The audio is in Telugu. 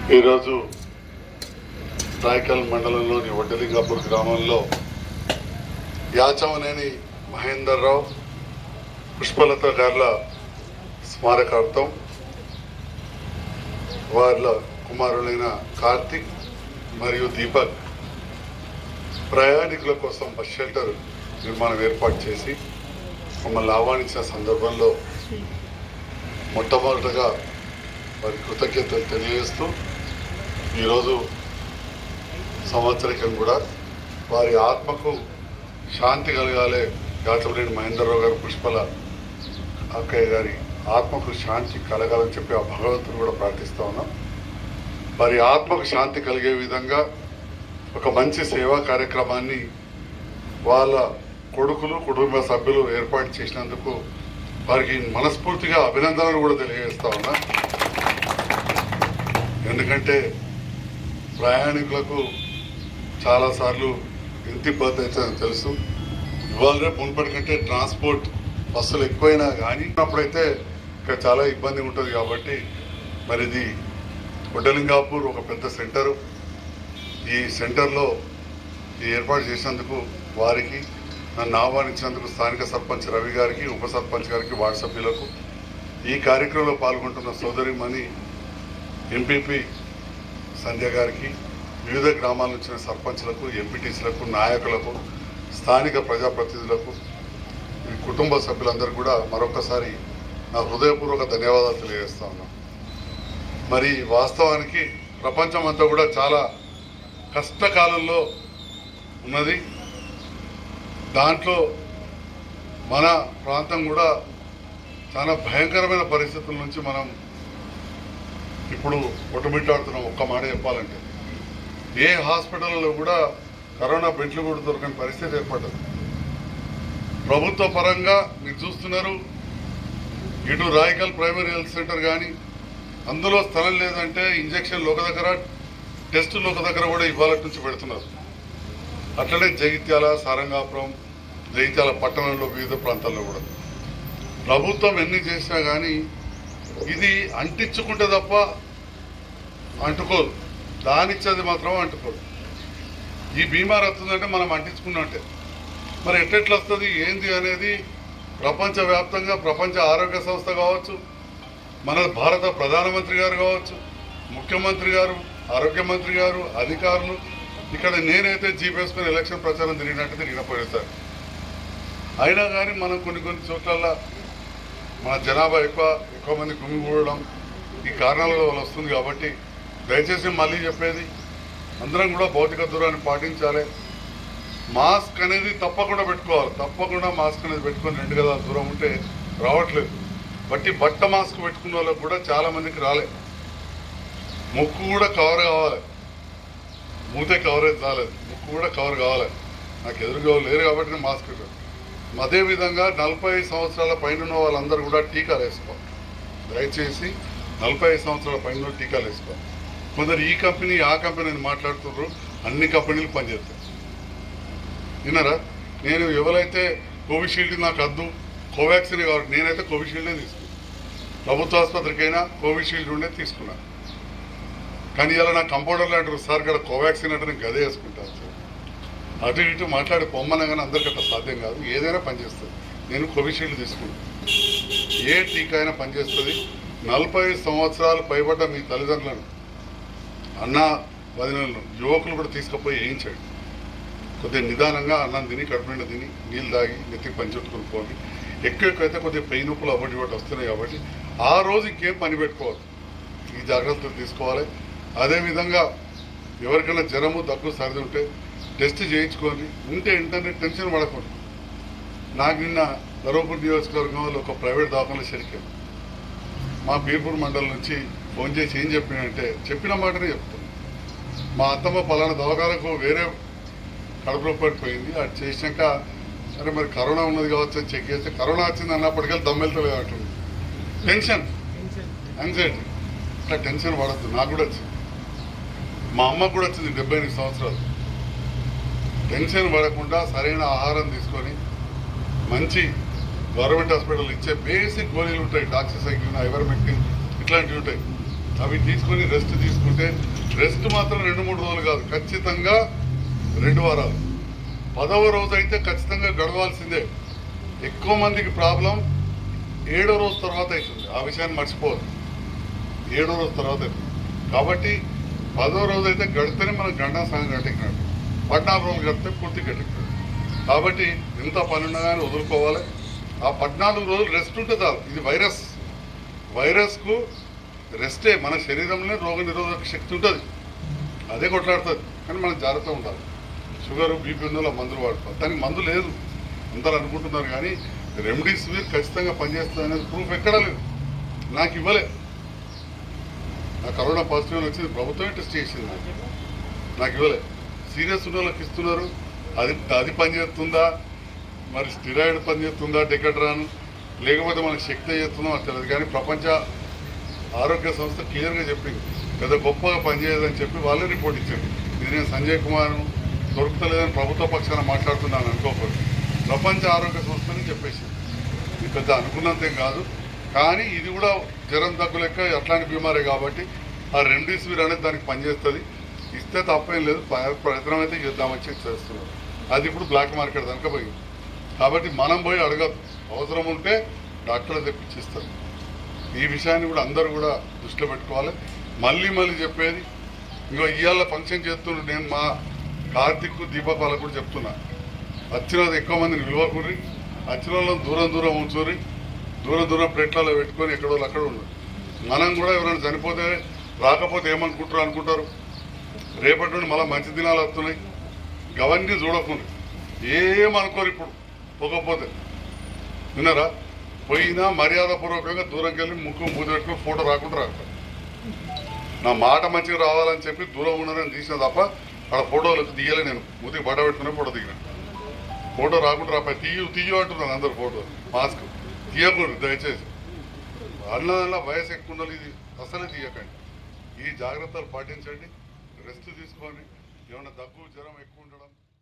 ఈరోజు రాయకల్ మండలంలోని వడ్డలింగాపూర్ గ్రామంలో యాచమనేని మహేందర్ రావు పుష్పలత గార్ల స్మారకార్థం వాళ్ళ కుమారులైన కార్తిక్ మరియు దీపక్ ప్రయాణికుల కోసం బస్ షెల్టర్ నిర్మాణం ఏర్పాటు చేసి మమ్మల్ని ఆహ్వానించిన సందర్భంలో మొట్టమొదటగా వారి కృతజ్ఞతలు తెలియజేస్తూ ఈరోజు సంవత్సరికం కూడా వారి ఆత్మకు శాంతి కలగాలి యాచమనేని మహేందర్రావు గారు పుష్పల అక్కయ్య గారి ఆత్మకు శాంతి కలగాలని చెప్పి ఆ భగవంతుని కూడా ప్రార్థిస్తా ఉన్నాం వారి ఆత్మకు శాంతి కలిగే విధంగా ఒక మంచి సేవా కార్యక్రమాన్ని వాళ్ళ కొడుకులు కుటుంబ సభ్యులు ఏర్పాటు చేసినందుకు వారికి మనస్ఫూర్తిగా అభినందనలు కూడా తెలియజేస్తా ఉన్నా ఎందుకంటే ప్రయాణికులకు చాలాసార్లు ఎంత ఇబ్బంది అవుతుందని తెలుసు ఇవాళ రేపు మునుపటి కంటే ట్రాన్స్పోర్ట్ బస్సులు ఎక్కువైనా కానీ అప్పుడైతే ఇక్కడ చాలా ఇబ్బంది ఉంటుంది కాబట్టి మరి ఇది వడ్డలింగాపూర్ ఒక పెద్ద సెంటరు ఈ సెంటర్లో ఈ ఏర్పాటు చేసినందుకు వారికి నన్ను ఆహ్వానించినందుకు స్థానిక సర్పంచ్ రవి గారికి ఉప సర్పంచ్ గారికి వార్డు సభ్యులకు ఈ కార్యక్రమంలో పాల్గొంటున్న సోదరిమణి ఎంపీపీ సంధ్య గారికి వివిధ గ్రామాల నుంచి వచ్చిన సర్పంచ్లకు ఎంపీటీసీలకు నాయకులకు స్థానిక ప్రజాప్రతినిధులకు ఈ కుటుంబ సభ్యులందరూ కూడా మరొకసారి నా హృదయపూర్వక ధన్యవాదాలు తెలియజేస్తా ఉన్నాను మరి వాస్తవానికి ప్రపంచం అంతా కూడా చాలా కష్టకాలంలో ఉన్నది దాంట్లో మన ప్రాంతం కూడా చాలా భయంకరమైన పరిస్థితుల నుంచి మనం ఇప్పుడు ఒట్టుమిట్టాడుతున్నాం ఒక్క మాట చెప్పాలంటే ఏ హాస్పిటల్లో కూడా కరోనా బెడ్లు కూడా దొరకని పరిస్థితి ఏర్పడ్డది ప్రభుత్వ పరంగా మీరు చూస్తున్నారు ఇటు రాయకల్ ప్రైమరీ హెల్త్ సెంటర్ కానీ అందులో స్థలం లేదంటే ఇంజక్షన్లు ఒక దగ్గర టెస్టులు ఒక దగ్గర కూడా ఇవాళ నుంచి పెడుతున్నారు అట్లనే జగిత్యాల సారంగాపురం జగిత్యాల పట్టణంలో వివిధ ప్రాంతాల్లో కూడా ప్రభుత్వం ఎన్ని చేసినా కానీ ఇది అంటించుకుంటే తప్ప అంటుకోదు దానిచ్చేది మాత్రం అంటుకోదు ఈ బీమార్ వస్తుందంటే మనం అంటించుకున్నట్టే మరి ఎట్టెట్లా వస్తుంది ఏంది అనేది ప్రపంచవ్యాప్తంగా ప్రపంచ ఆరోగ్య సంస్థ కావచ్చు మన భారత ప్రధానమంత్రి గారు కావచ్చు ముఖ్యమంత్రి గారు ఆరోగ్య మంత్రి గారు అధికారులు ఇక్కడ నేనైతే జీపీఎస్ మీద ఎలక్షన్ ప్రచారం తిరిగినట్టు తిరిగినప్పుడు సార్ అయినా కానీ మనం కొన్ని కొన్ని చోట్ల మన జనాభా ఎక్కువ ఎక్కువ మంది గుమిగూడడం ఈ కారణాల వల్ల వస్తుంది కాబట్టి దయచేసి మళ్ళీ చెప్పేది అందరం కూడా భౌతిక దూరాన్ని పాటించాలి మాస్క్ అనేది తప్పకుండా పెట్టుకోవాలి తప్పకుండా మాస్క్ అనేది పెట్టుకొని రెండు గదాల దూరం ఉంటే రావట్లేదు బట్టి బట్ట మాస్క్ పెట్టుకున్న వాళ్ళకి కూడా చాలా మందికి రాలే ముక్కు కూడా కవర్ కావాలి మూతే కవరేజ్ రాలేదు ముక్కు కూడా కవర్ కావాలి నాకు ఎదురుగా లేరు కాబట్టి నేను మాస్క్ పెట్టాను అదే విధంగా నలభై సంవత్సరాల పైన ఉన్న వాళ్ళందరూ కూడా టీకాలు వేసుకోవాలి దయచేసి నలభై ఐదు సంవత్సరాల పైన ఉన్న టీకాలు వేసుకోవాలి కొందరు ఈ కంపెనీ ఆ కంపెనీ అని మాట్లాడుతున్నారు అన్ని కంపెనీలు పనిచేస్తాయి విన్నారా నేను ఎవరైతే కోవిషీల్డ్ నాకు అద్దు కోవాక్సిన్ కాబట్టి నేనైతే కోవిషీల్డే తీసుకున్నాను ప్రభుత్వ ఆసుపత్రికైనా కోవిషీల్డ్ ఉండే తీసుకున్నాను కానీ ఇలా నా కంపౌండర్లు అంటారు సార్ ఇక్కడ కోవాక్సిన్ అంటే నేను గదే వేసుకుంటాను సార్ అటు ఇటు మాట్లాడి పొమ్మన కానీ అందరికీ అట్లా సాధ్యం కాదు ఏదైనా పనిచేస్తుంది నేను కోవిషీల్డ్ తీసుకున్నాను ఏ టీకా అయినా పనిచేస్తుంది నలభై సంవత్సరాలు పైబడ్డ మీ తల్లిదండ్రులను అన్న వదినలను యువకులు కూడా తీసుకుపోయి వేయించండి కొద్దిగా నిదానంగా అన్నం తిని కడుపు నిండా తిని నీళ్ళు తాగి నెత్తికి పని చుట్టుకుని పోయి ఎక్కువ ఎక్కువ అయితే కొద్దిగా పెయి నొప్పులు అవ్వటి ఒకటి వస్తున్నాయి కాబట్టి ఆ రోజు ఇంకేం పని పెట్టుకోవద్దు ఈ జాగ్రత్తలు తీసుకోవాలి అదేవిధంగా ఎవరికైనా జ్వరము దగ్గు సర్ది ఉంటే టెస్ట్ చేయించుకొని ఉంటే ఇంటర్నెట్ టెన్షన్ పడకూడదు నాకు నిన్న ధర్మపూర్ నియోజకవర్గంలో ఒక ప్రైవేట్ దవాఖాన షరికాను మా బీర్పూర్ మండలం నుంచి ఫోన్ చేసి ఏం చెప్పినంటే చెప్పిన మాటనే చెప్తాను మా అత్తమ్మ పలానా దవాఖానకు వేరే కడుపులో పడిపోయింది అది చేసినాక సరే మరి కరోనా ఉన్నది కావచ్చు అని చెక్ చేస్తే కరోనా వచ్చింది అన్నప్పటికీ దమ్మెళ్తలేదు అంటుంది టెన్షన్ యాంగ్జైటీ ఇట్లా టెన్షన్ పడద్దు నాకు కూడా వచ్చింది మా అమ్మకు కూడా వచ్చింది డెబ్బై ఎనిమిది సంవత్సరాలు టెన్షన్ పడకుండా సరైన ఆహారం తీసుకొని మంచి గవర్నమెంట్ హాస్పిటల్ ఇచ్చే బేసిక్ గోళీలు ఉంటాయి డాక్సిసైక్లిన్ ఐవర్మెక్టిన్ ఇట్లాంటివి ఉంటాయి అవి తీసుకొని రెస్ట్ తీసుకుంటే రెస్ట్ మాత్రం రెండు మూడు రోజులు కాదు ఖచ్చితంగా రెండు వారాలు పదవ రోజు అయితే ఖచ్చితంగా గడవాల్సిందే ఎక్కువ మందికి ప్రాబ్లం ఏడో రోజు తర్వాత అవుతుంది ఆ విషయాన్ని మర్చిపోవద్దు ఏడో రోజు తర్వాత అవుతుంది కాబట్టి పదో రోజు అయితే గడితేనే మనం గండా సగం గట్టెక్కినట్టు పద్నాలుగు రోజులు గడితే పూర్తి గట్టెక్కినట్టు కాబట్టి ఇంత పని ఉన్నా కానీ వదులుకోవాలి ఆ పద్నాలుగు రోజులు రెస్ట్ ఉంటే చాలు ఇది వైరస్ వైరస్కు రెస్టే మన శరీరంలో రోగ నిరోధక శక్తి ఉంటుంది అదే కొట్లాడుతుంది కానీ మనం జాగ్రత్తగా ఉండాలి షుగర్ బీపీ ఉన్న వాళ్ళ మందులు వాడుకోవాలి దానికి మందు లేదు అందరూ అనుకుంటున్నారు కానీ రెమ్డీసివిర్ ఖచ్చితంగా పనిచేస్తుంది అనేది ప్రూఫ్ ఎక్కడా లేదు నాకు ఇవ్వలే నా కరోనా పాజిటివ్ అని వచ్చింది ప్రభుత్వమే టెస్ట్ చేసింది నాకు నాకు ఇవ్వలే సీరియస్ ఉన్న వాళ్ళకి ఇస్తున్నారు అది అది పనిచేస్తుందా మరి స్టిరాయిడ్ పనిచేస్తుందా డెకడ్రాన్ లేకపోతే మనకు శక్తి చేస్తుందో నాకు తెలియదు కానీ ప్రపంచ ఆరోగ్య సంస్థ క్లియర్గా చెప్పింది పెద్ద గొప్పగా పనిచేయదని చెప్పి వాళ్ళే రిపోర్ట్ ఇచ్చారు ఇది నేను సంజయ్ కుమార్ దొరుకుతలేదని ప్రభుత్వ పక్షాన మాట్లాడుతున్నాను అనుకోకూడదు ప్రపంచ ఆరోగ్య సంస్థని చెప్పేసింది ఇది పెద్ద అనుకున్నంతేం కాదు కానీ ఇది కూడా జ్వరం దగ్గు లెక్క అట్లాంటి బీమారే కాబట్టి ఆ రెమ్డెసివిర్ అనేది దానికి పనిచేస్తుంది ఇస్తే తప్పేం లేదు ప్ర- ప్రయత్నం అయితే చేద్దామని చెప్పి చేస్తున్నారు అది ఇప్పుడు బ్లాక్ మార్కెట్ దానికి పోయింది కాబట్టి మనం పోయి అడగదు అవసరం ఉంటే డాక్టర్లు తెప్పించిస్తారు ఈ విషయాన్ని కూడా అందరూ కూడా దృష్టిలో పెట్టుకోవాలి మళ్ళీ మళ్ళీ చెప్పేది ఇంకో ఇవాళ ఫంక్షన్ చేస్తుండే నేను మా కార్తిక్ దీపక్ వాళ్ళకు కూడా చెప్తున్నా వచ్చిన వాళ్ళు ఎక్కువ మందిని విలువకూరి వచ్చిన వాళ్ళని దూరం దూరం ఉంచురి దూరం దూరం ప్లేట్లలో పెట్టుకొని ఎక్కడో వాళ్ళు అక్కడ ఉండరు మనం కూడా ఎవరైనా చనిపోతే రాకపోతే ఏమనుకుంటారు అనుకుంటారు రేపటి నుండి మళ్ళీ మంచి దినాలు వస్తున్నాయి గవన్నీ చూడకుండా ఏమనుకోరు ఇప్పుడు పోకపోతే విన్నారా పోయినా మర్యాదపూర్వకంగా దూరంకి వెళ్ళి ముక్కు మూతి పెట్టుకుని ఫోటో రాకుండా రాక నా మాట మంచిగా రావాలని చెప్పి దూరం ఉన్నారని తీసిన తప్ప అక్కడ ఫోటోలు తీయలే నేను మూతికి బట్ట పెట్టుకునే ఫోటో దిగిన ఫోటో రాకుండా రాపా తీయు తీయు అంటున్నాను అందరు ఫోటో మాస్క్ తీయకూడదు దయచేసి అన్న వయసు ఎక్కువ ఉండాలి ఇది అసలే తీయకండి ఈ జాగ్రత్తలు పాటించండి రెస్ట్ తీసుకోండి ఏమైనా దగ్గు జ్వరం ఎక్కువ ఉండడం